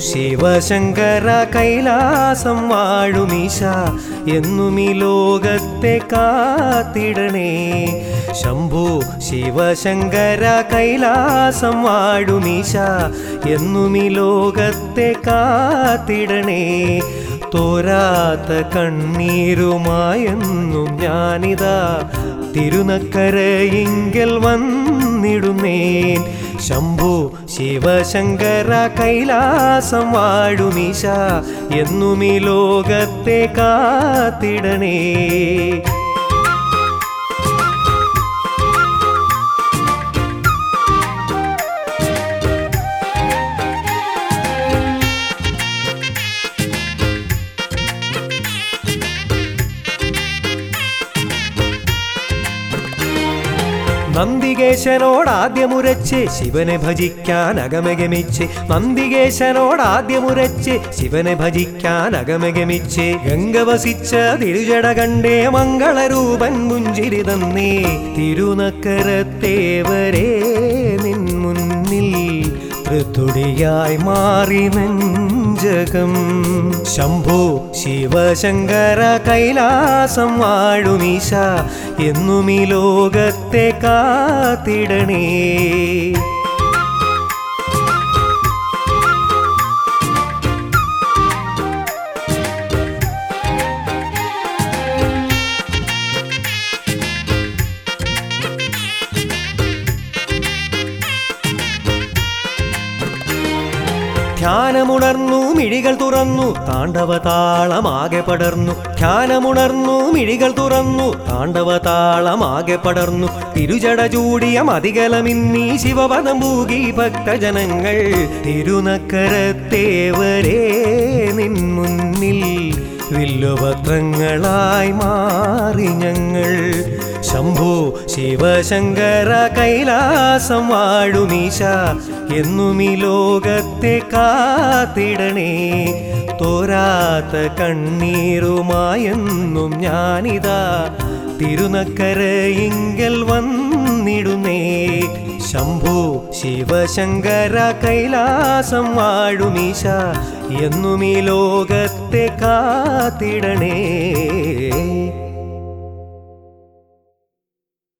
ശിവശങ്കര കൈലാസം വാഴുമീശ എന്നും ഈ ലോകത്തെ കാത്തിടണേ ശംഭു ശിവശങ്കര കൈലാസം വാഴുമീശ എന്നും ഈ ലോകത്തെ കാത്തിടണേ തോരാത്ത കണ്ണീരുമായെന്നും ഞാനിതാ തിരുനക്കരയിങ്കൽ വന്നിടുന്നേൻ ശംഭു ശിവശങ്കര കൈലാസം വാഴുമീശ എന്നും ഈ ലോകത്തെ കാത്തിടണേ നന്ദികേശനോടാദ്യമുരച്ച് ശിവനെ ഭജിക്കാൻ അകമഗമിച്ച് നന്ദികേശനോടാദ്യമുരച്ച് ശിവനെ ഭജിക്കാൻ അകമഗമിച്ച് ഗംഗ വസിച്ച തിരുജട കണ്ടേ മംഗളരൂപൻ പുഞ്ചിരി തന്നേ തിരുനക്കരത്തേവരേ നിൻ മുന്നിൽ ഋതുടിയായി മാറി നെഞ്ചകം ശംഭു ശിവശങ്കര കൈലാസം വാഴുമീശ എന്നും ഈ ലോകത്തെ കാത്തിടണേ ധ്യാനമുണർന്നു മിഴികൾ തുറന്നു താണ്ഡവ താളമാകെ പടർന്നു ധ്യാനമുണർന്നു മിഴികൾ തുറന്നു താണ്ഡവ താളമാകെ പടർന്നു തിരുജട ചൂടിയ മതികലമിന്നീ ശിവപദം പൂകി ഭക്തജനങ്ങൾ തിരുനക്കരത്തേവരേ നിൻ മുന്നിൽ വില്ലുപത്രങ്ങളായി മാറി ഞങ്ങൾ ശംഭു ശിവശങ്കര കൈലാസം വാഴുമീശ എന്നും ഈ ലോകത്തെ കാത്തിടണേ തോരാത്ത കണ്ണീരുമായെന്നും ഞാനിതാ തിരുനക്കരയിങ്കൽ വന്നിടുന്നേ ശംഭു ശിവശങ്കര കൈലാസം വാഴുമീശ എന്നും ഈ ലോകത്തെ കാത്തിടണേ